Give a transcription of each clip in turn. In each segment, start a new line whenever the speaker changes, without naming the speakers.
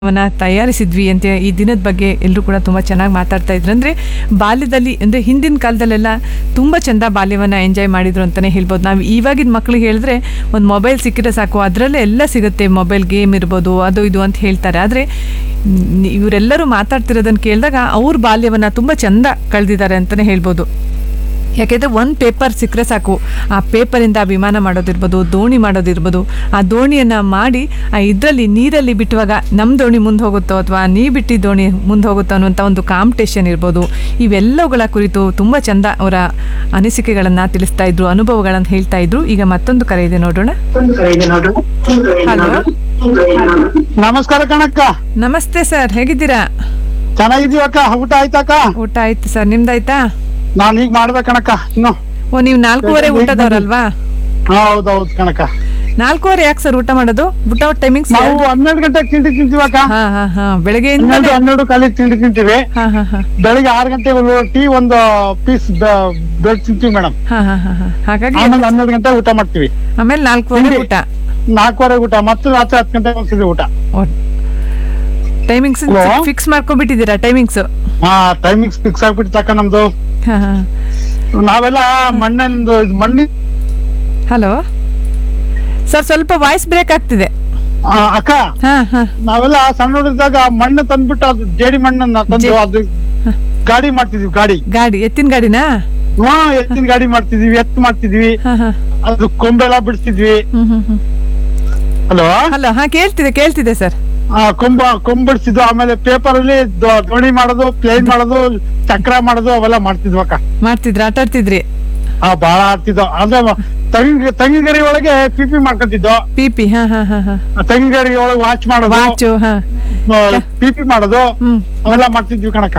ವನ್ನ ತಯಾರಿಸಿದ್ವಿ ಅಂತ ಈ ದಿನದ ಬಗ್ಗೆ ಎಲ್ಲರೂ ಕೂಡ ತುಂಬ ಚೆನ್ನಾಗಿ ಮಾತಾಡ್ತಾ ಇದ್ರು ಅಂದರೆ ಬಾಲ್ಯದಲ್ಲಿ ಅಂದರೆ ಹಿಂದಿನ ಕಾಲದಲ್ಲೆಲ್ಲ ತುಂಬ ಚೆಂದ ಬಾಲ್ಯವನ್ನು ಎಂಜಾಯ್ ಮಾಡಿದ್ರು ಅಂತಲೇ ಹೇಳ್ಬೋದು ನಾವು ಇವಾಗಿನ ಮಕ್ಳಿಗೆ ಹೇಳಿದ್ರೆ ಒಂದು ಮೊಬೈಲ್ ಸಿಕ್ಕಿದ್ರೆ ಸಾಕು ಅದರಲ್ಲೇ ಎಲ್ಲ ಸಿಗುತ್ತೆ ಮೊಬೈಲ್ ಗೇಮ್ ಇರ್ಬೋದು ಅದು ಇದು ಅಂತ ಹೇಳ್ತಾರೆ ಆದರೆ ಇವರೆಲ್ಲರೂ ಮಾತಾಡ್ತಿರೋದನ್ನು ಕೇಳಿದಾಗ ಅವ್ರ ಬಾಲ್ಯವನ್ನು ತುಂಬ ಚೆಂದ ಕಳೆದಿದ್ದಾರೆ ಅಂತಲೇ ಹೇಳ್ಬೋದು ಯಾಕೆಂದರೆ ಒಂದು ಪೇಪರ್ ಸಿಕ್ಕರೆ ಸಾಕು ಆ ಪೇಪರಿಂದ ವಿಮಾನ ಮಾಡೋದಿರ್ಬೋದು ದೋಣಿ ಮಾಡೋದಿರ್ಬೋದು ಆ ದೋಣಿಯನ್ನು ಮಾಡಿ ಆ ಇದರಲ್ಲಿ ನೀರಲ್ಲಿ ಬಿಟ್ಟುವಾಗ ನಮ್ಮ ದೋಣಿ ಮುಂದೆ ಹೋಗುತ್ತೋ ಅಥವಾ ನೀ ಬಿಟ್ಟು ದೋಣಿ ಮುಂದೆ ಹೋಗುತ್ತೋ ಅನ್ನುವಂಥ ಒಂದು ಕಾಂಪಿಟೇಷನ್ ಇರ್ಬೋದು ಇವೆಲ್ಲವುಗಳ ಕುರಿತು ತುಂಬ ಚೆಂದ ಅವರ ಅನಿಸಿಕೆಗಳನ್ನು ತಿಳಿಸ್ತಾ ಇದ್ರು ಅನುಭವಗಳನ್ನು ಹೇಳ್ತಾ ಇದ್ರು ಈಗ ಮತ್ತೊಂದು ಕರೆ ಇದೆ ನೋಡೋಣ ಹಲೋ
ನಮಸ್ಕಾರ ಕಣಕ್ಕ
ನಮಸ್ತೆ ಸರ್ ಹೇಗಿದ್ದೀರಾ
ಚೆನ್ನಾಗಿದೀವಕ್ಕ ಊಟ ಆಯ್ತಕ್ಕ
ಊಟ ಆಯ್ತು ಸರ್ ನಿಮ್ದಾಯ್ತಾ
ನಾನ್ ಈಗ ಮಾಡ್ಬೇಕಣಕ್ಕ ಇನ್ನು
ಓ ನೀವು ನಾಲ್ಕೂವರೆ ಊಟದವ್ರಲ್ವಾ
ಹೌದೌದು ಕಣಕ್ಕ
ನಾಲ್ಕೂವರೆ ಯಾಕೆ ಸರ್ ಊಟ ಮಾಡೋದು ಊಟ ಟೈಮಿಂಗ್ಸ್
ನಾವು ಹನ್ನೆರಡು ಗಂಟೆಗೆ ತಿಂಡಿ ತಿಂತೀವಕ್ಕ
ಹಾ ಹಾ ಹಾ ಬೆಳಗ್ಗೆಯಿಂದ
ಹನ್ನೆರಡು ಹನ್ನೆರಡು ಕಾಲಿ ತಿಂಡಿ ತಿಂತೀವಿ
ಹಾ ಹಾ ಹಾ
ಬೆಳಿಗ್ಗೆ ಆರು ಗಂಟೆಗೆ ಒಂದು ಟೀ ಒಂದು ಪೀಸ್ ಬ್ರೆಡ್ ತಿಂತೀವಿ ಮೇಡಮ್
ಹಾ ಹಾ ಹಾ ಹಾ ಹಾಗಾಗಿ
ಆಮೇಲೆ ಹನ್ನೆರಡು ಗಂಟೆ ಊಟ ಮಾಡ್ತೀವಿ
ಆಮೇಲೆ ನಾಲ್ಕೂವರೆ
ತಿಂಡಿ.
ಊಟ
ನಾಲ್ಕುವರೆ ಊಟ ಮತ್ತೆ ರಾತ್ರಿ ಹತ್ತು ಗಂಟೆಗೆ ಒಂದ್ಸತಿ ಊಟ
ಟೈಮಿಂಗ್ಸ್
Hello?
ಫಿಕ್ಸ್ ಮಾಡ್ಕೊಂಡ್ಬಿಟ್ಟಿದ್ದೀರಾ ಟೈಮಿಂಗ್ಸ್
ಹಾ ಟೈಮಿಂಗ್ಸ್ ಫಿಕ್ಸ್ ಆಗ್ಬಿಡ್ತಕ್ಕ ನಮ್ದು
ಹಾ ಹಾ
ನಾವೆಲ್ಲ ಮಣ್ಣಿಂದು ಮಣ್ಣಿ
ಹಲೋ ಸರ್ ಸ್ವಲ್ಪ ವಾಯ್ಸ್ ಬ್ರೇಕ್ ಆಗ್ತಿದೆ
ಆ, ಅಕ್ಕ
ಹಾ ಹಾ
ನಾವೆಲ್ಲ ಸಣ್ಣ ಹುಡುಗಿದ್ದಾಗ ಮಣ್ಣು ತಂದ್ಬಿಟ್ಟು ಅದು ಜೇಡಿ ಮಣ್ಣನ್ನ ತಂದು
ಜೇ-
ಅದು ಗಾಡಿ ಮಾಡ್ತಿದ್ವಿ ಗಾಡಿ
ಗಾಡಿ ಎತ್ತಿನ ಗಾಡಿನಾ
ಹಾ ಎತ್ತಿನ ಗಾಡಿ ಮಾಡ್ತಿದ್ವಿ ಎತ್ತು ಮಾಡ್ತಿದ್ವಿ
ಹಾ ಹಾ
ಅದು ಕೊಂಬೆಲ್ಲ ಬಿಡಿಸ್ತಿದ್ವಿ
ಹ್ಮ್ ಹ್ಮ್ ಹ್ಮ್
ಹಲೋ
ಹಲೋ ಹಾ ಕೇಳ್ತಿದೆ ಕೇಳ್ತಿದೆ ಸರ್
ಆ ಕೊಂಬ ಕೊಂಬ್ ಬಿಡಿಸಿದ್ವು ಆಮೇಲೆ ಪೇಪರ್ ಅಲ್ಲಿ ದೊ- ದೋಣಿ ಮಾಡೋದು ಪ್ಲೇನ್ ಮಾಡೋದು ಚಕ್ರ ಮಾಡೋದು ಅವೆಲ್ಲ ಮಾಡ್ತಿದ್ವಿ ಅಕ್ಕ
ಮಾಡ್ತಿದ್ರಿ ಆಟ ಆಡ್ತಿದ್ರಿ
ಆ ಬಾಳ ಆಡ್ತಿದ್ವು ಅಂದ್ರೆ ತಂಗಿ ತಂಗಿಗರಿ ಒಳಗೆ ಪಿಪಿ ಮಾಡ್ಕೊತಿದ್ದೋ
ಪಿ ಪಿ ಹಾ ಹಾ ಹಾ ಹಾ
ತಂಗಿಗರಿ ಒಳಗೆ ವಾಚ್ ಮಾಡೋದು
ವಾಚು ಹಾ
ಪಿಪಿ ಮಾಡೋದು
ಹ್ಮ್
ಅವೆಲ್ಲ ಮಾಡ್ತಿದ್ವಿ ಕಣಕ್ಕ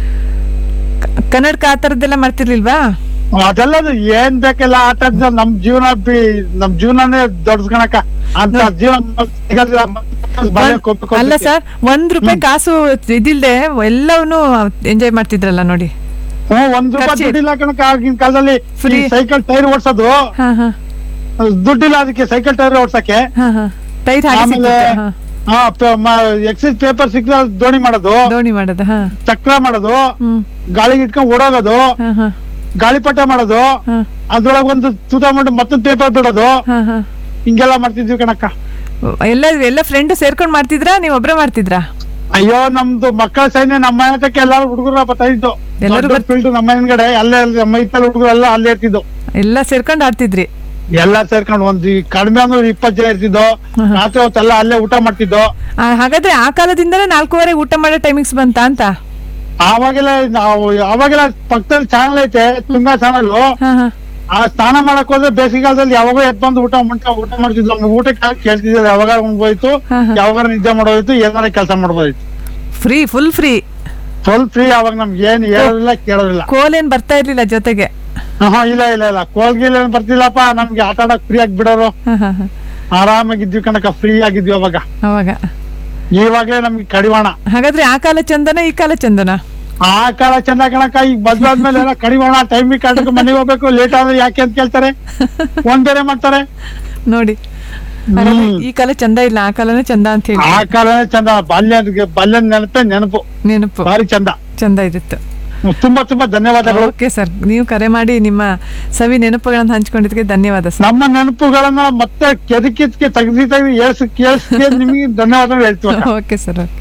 ಕ- ಕನ್ನಡಕ ಆ ಥರದ್ದೆಲ್ಲ ಮಾಡ್ತಿರ್ಲಿಲ್ವಾ
ಅದೆಲ್ಲ ಅದು ಏನ್ ಬೇಕೆಲ್ಲ ಆಟ ಆಡಿದ್ರೆ ನಮ್ ಜೀವನ ಬಿ- ನಮ್ ಜೀವನನೇ ದೊಡ್ಡ ಕಣಕ್ಕ ಅಂತ ಜೀವನ ಸಿಗೋದಿಲ್ಲ. ಬಾಳೆ ಕೊಬ್ಬು ಕೊಬ್ಬು
ಅಲ್ಲ ಸರ್ ಒಂದ್ ರೂಪಾಯಿ ಕಾಸು ಇದಿಲ್ದೆ ಎಲ್ಲವನ್ನೂ ಎಂಜಾಯ್ ಮಾಡ್ತಿದ್ರಲ್ಲ ನೋಡಿ
ಹ್ಮ್ ಒಂದ್ ರೂಪಾಯಿ
ಖರ್ಚು-
ದುಡ್ಡಿಲ್ಲ ಕಣಕ್ಕ ಆಗಿನ ಕಾಲದಲ್ಲಿ
Free.
ಸೈಕಲ್ ಟೈರ್ ಓಡ್ಸೋದು
ಹಾ ಹಾ
ದುಡ್ಡಿಲ್ಲ ಅದಕ್ಕೆ ಸೈಕಲ್ ಟೈರ್ ಓಡ್ಸಕ್ಕೆ
ಹಾ ಹಾ ಟೈರ್ ಹಾಕಿ
ಆಮೇಲೆ
ಸಿಕ್ಕಿತ್ತು, ಹಾ.
ಹಾ ಎಕ್ಸೈಸ್ ಪೇಪರ್ ಸಿಕ್ಕಿದ್ರೆ ಅದ್ ದೋಣಿ ಮಾಡೋದು
ದೋಣಿ ಮಾಡೋದು ಹಾ
ಚಕ್ರ ಮಾಡೋದು
ಹ್ಮ್
ಗಾಳಿಗೆ ಇಟ್ಕೊಂಡ್ ಓಡೋಗೋದು
ಹಾ ಹಾ
ಗಾಳಿಪಟ ಮಾಡೋದು
ಹಾ
ಅದ್ರೊಳಗೆ ಒಂದು ತೂತ ಮಾಡಿ ಮತ್ತೊಂದು ಪೇಪರ್ ಬಿಡೋದು
ಹಾ ಹಾ
ಹಿಂಗೆಲ್ಲ ಮಾಡ್ತಿದ್ವಿ ಕಣಕ್ಕ
ಎಲ್ಲ ಎಲ್ಲ ಫ್ರೆಂಡ್ ಸೇರ್ಕೊಂಡ್ ಮಾಡ್ತಿದ್ರಾ ನೀವ್ ಒಬ್ರೇ ಮಾಡ್ತಿದ್ರಾ
ಅಯ್ಯೋ ನಮ್ದು ಮಕ್ಕಳ ಸೈನ್ಯ ನಮ್ಮ ಮನೆ ಹತ್ರಕ್ಕೆ ಎಲ್ಲಾರು ಹುಡುಗರು ಬರ್ತಾ ಇದ್ದು
ಎಲ್ಲರೂ ಬರ್-
ಫೀಲ್ಡ್ ನಮ್ಮ ಹಿಂದ್ಗಡೆ ಅಲ್ಲೇ ನಮ್ಮ ಇತ್ತಲ್ಲಿ ಹುಡುಗರು ಎಲ್ಲ ಅಲ್ಲೇ ಇರ್ತಿದ್ದು
ಎಲ್ಲ ಸೇರ್ಕೊಂಡ್ ಆಡ್ತಿದ್ರಿ
ಎಲ್ಲ ಸೇರ್ಕೊಂಡು ಒಂದ್ ಈ ಕಡಿಮೆ ಅಂದ್ರೆ ಇಪ್ಪತ್ತು ಜನ ಇರ್ತಿದ್ದು
ಹ್ಮ್.
ರಾತ್ರಿ ಹೊತ್ತೆಲ್ಲ ಅಲ್ಲೇ ಊಟ ಮಾಡ್ತಿದ್ದು
ಆ, ಹಾಗಾದ್ರೆ ಆ ಕಾಲದಿಂದಲೇ ನಾಲ್ಕೂವರೆ ಊಟ ಮಾಡೋ ಟೈಮಿಂಗ್ಸ್ ಬಂತಾ ಅಂತ
ಆವಾಗೆಲ್ಲ ನಾವು ಅವಾಗೆಲ್ಲ ಪಕ್ಕದಲ್ಲಿ ಚಾನಲ್ ಐತೆ ತುಂಗಾ ಚಾನಲ್
ಹಾ ಹಾ
ಆ ಸ್ನಾನ ಮಾಡಕ್ ಹೋದ್ರೆ ಬೇಸಿಗೆಗಾಲದಲ್ಲಿ ಯಾವಾಗ ಎದ್ ಬಂದು ಊಟ ಮಾಡ್ತಾ ಊಟ ಮಾಡ್ತಿದ್ವು ನಮ್ಗೆ ಊಟಕ್ಕೆ ಕೇಳ್ತಿದ್ದಿಲ್ಲ ಯಾವಾಗ ಹೋಯ್ತು
ಹಾ, ಹಾ.
ಯಾವಾಗ ನಿದ್ದೆ ಮಾಡೋದಿತ್ತು ಏನಾರ ಕೆಲಸ ಮಾಡ್ಬೋದಿತ್ತು
free full free
full free ಅವಾಗ ನಮ್ಗೆ ಏನ್ ಹೇಳೋದಿಲ್ಲ ಕೇಳೋದಿಲ್ಲ
ಕೋಲೇನ್ ಬರ್ತಾ ಇರ್ಲಿಲ್ಲ ಜೊತೆಗೆ
ಹಾ ಇಲ್ಲ ಇಲ್ಲ ಇಲ್ಲ ಕೋಲ್ಗಿಲ್ ಏನ್ ಬರ್ತಿಲ್ಲಪ್ಪ ನಮ್ಗೆ ಆಟ ಆಡಕ್ ಫ್ರೀ ಆಗಿ ಬಿಡೋರು
ಹಾ ಹಾ ಹಾ
ಆರಾಮಾಗಿದ್ವಿ ಕಣಕ ಫ್ರೀ ಆಗಿದ್ವಿ ಅವಾಗ
ಅವಾಗ
ಇವಾಗ್ಲೇ ನಮ್ಗೆ ಕಡಿವಾಣ
ಹಾಗಾದ್ರೆ ಆ ಕಾಲ ಚಂದನ ಈ ಕಾಲ ಚಂದನ
ಆ ಕಾಲ ಚಂದ ಕಣಕ ಈಗ ಬದ್ಲಾದ್ಮೇಲೆ ಎಲ್ಲ ಕಡಿವಾಣ ಟೈಮಿಗೆ ಕಾಟಕ್ಕೆ ಮನೆಗೆ ಹೋಗ್ಬೇಕು ಲೇಟ್ ಆದ್ರೆ ಯಾಕೆ ಅಂತ ಕೇಳ್ತಾರೆ ಒಂದ್ ಬೇರೆ ಮಾಡ್ತಾರೆ
ನೋಡಿ ಹಾಗಾದ್ರೆ ಈ ಕಾಲ ಚಂದ ಇಲ್ಲ ಆ ಕಾಲನೇ ಚಂದ ಅಂತ ಹೇಳಿ
ಆ ಕಾಲನೇ ಚಂದ ಬಾಲ್ಯ ಬಾಲ್ಯ ನೆನಪೆ ನೆನಪು
ನೆನಪು
ಭಾರಿ ಚಂದ
ಚಂದ ಇರುತ್ತೆ
ತುಂಬಾ ತುಂಬಾ ಧನ್ಯವಾದಗಳು
ಓಕೆ ಸರ್ ನೀವು ಕರೆ ಮಾಡಿ ನಿಮ್ಮ ಸವಿ ನೆನಪುಗಳನ್ನು ಹಂಚ್ಕೊಂಡಿದ್ದಕ್ಕೆ ಧನ್ಯವಾದ ಸರ್
ನಮ್ಮ ನೆನಪುಗಳನ್ನ ಮತ್ತೆ ಕೆದಕಿದ್ಕೆ ತೆಗ್ದಿ ತೆಗ್ದು ಏಳ್ಸ್ ಕೇಳಿಸ್ಕೆ ನಿಮಗೆ ಧನ್ಯವಾದಗಳು ಹೇಳ್ತೀವಿ
ಓಕೆ ಸರ್ ಓಕೆ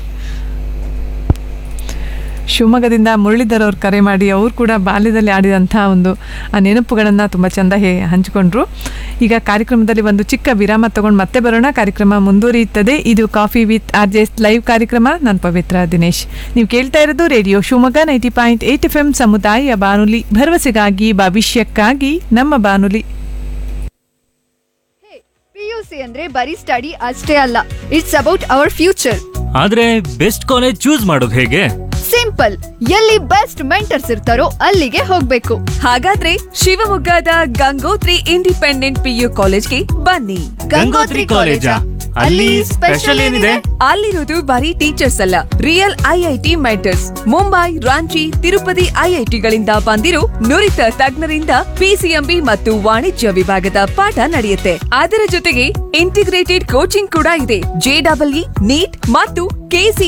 ಶಿವಮೊಗ್ಗದಿಂದ ಮುರಳೀಧರ್ ಅವ್ರು ಕರೆ ಮಾಡಿ ಅವ್ರು ಕೂಡ ಬಾಲ್ಯದಲ್ಲಿ ಆಡಿದಂಥ ಒಂದು ಆ ನೆನಪುಗಳನ್ನು ತುಂಬ ಚೆಂದ ಹೇ ಹಂಚಿಕೊಂಡ್ರು ಈಗ ಕಾರ್ಯಕ್ರಮದಲ್ಲಿ ಒಂದು ಚಿಕ್ಕ ವಿರಾಮ ತಗೊಂಡು ಮತ್ತೆ ಬರೋಣ ಕಾರ್ಯಕ್ರಮ ಮುಂದುವರಿಯುತ್ತದೆ ಇದು coffee with R J live ಕಾರ್ಯಕ್ರಮ ನಾನು ಪವಿತ್ರ ದಿನೇಶ್ ನೀವು ಕೇಳ್ತಾ ಇರೋದು radio Shivamogga ninety point eight F M ಸಮುದಾಯ ಬಾನುಲಿ ಭರವಸೆಗಾಗಿ ಭವಿಷ್ಯಕ್ಕಾಗಿ ನಮ್ಮ ಬಾನುಲಿ
ಪಿಯುಸಿ ಅಂದ್ರೆ ಬರೀ ಸ್ಟಡಿ ಅಷ್ಟೇ ಅಲ್ಲ ಇಟ್ಸ್ ಅಬೌಟ್ ಅವರ್ ಫ್ಯೂಚರ್
ಆದ್ರೆ ಬೆಸ್ಟ್ ಕಾಲೇಜ್ ಚೂಸ್ ಮಾಡೋದು ಹೇಗೆ
ಸಿಂಪಲ್ ಎಲ್ಲಿ ಬೆಸ್ಟ್ ಮೆಂಟರ್ಸ್ ಇರ್ತಾರೋ ಅಲ್ಲಿಗೆ ಹೋಗ್ಬೇಕು
ಹಾಗಾದ್ರೆ ಶಿವಮೊಗ್ಗದ ಗಂಗೋತ್ರಿ ಇಂಡಿಪೆಂಡೆಂಟ್ ಪಿಯು ಕಾಲೇಜ್ಗೆ ಬನ್ನಿ
ಗಂಗೋತ್ರಿ ಕಾಲೇಜಾ? ಅಲ್ಲಿ ಸ್ಪೆಷಲ್ ಏನಿದೆ
ಅಲ್ಲಿರೋದು ಬರೀ ಟೀಚರ್ಸ್ ಅಲ್ಲ real IIT mentors Mumbai Ranchi Tirupati ಐಐಟಿಗಳಿಂದ ಬಂದಿರೋ ನುರಿತ ತಜ್ಞರಿಂದ ಪಿಸಿಎಂಬಿ ಮತ್ತು ವಾಣಿಜ್ಯ ವಿಭಾಗದ ಪಾಠ ನಡೆಯುತ್ತೆ ಅದರ ಜೊತೆಗೆ ಇಂಟಿಗ್ರೇಟೆಡ್ ಕೋಚಿಂಗ್ ಕೂಡ ಇದೆ ಜೆಡಬ್ಲ್ಇ ನೀಟ್ ಮತ್ತು ಕೆಸಿ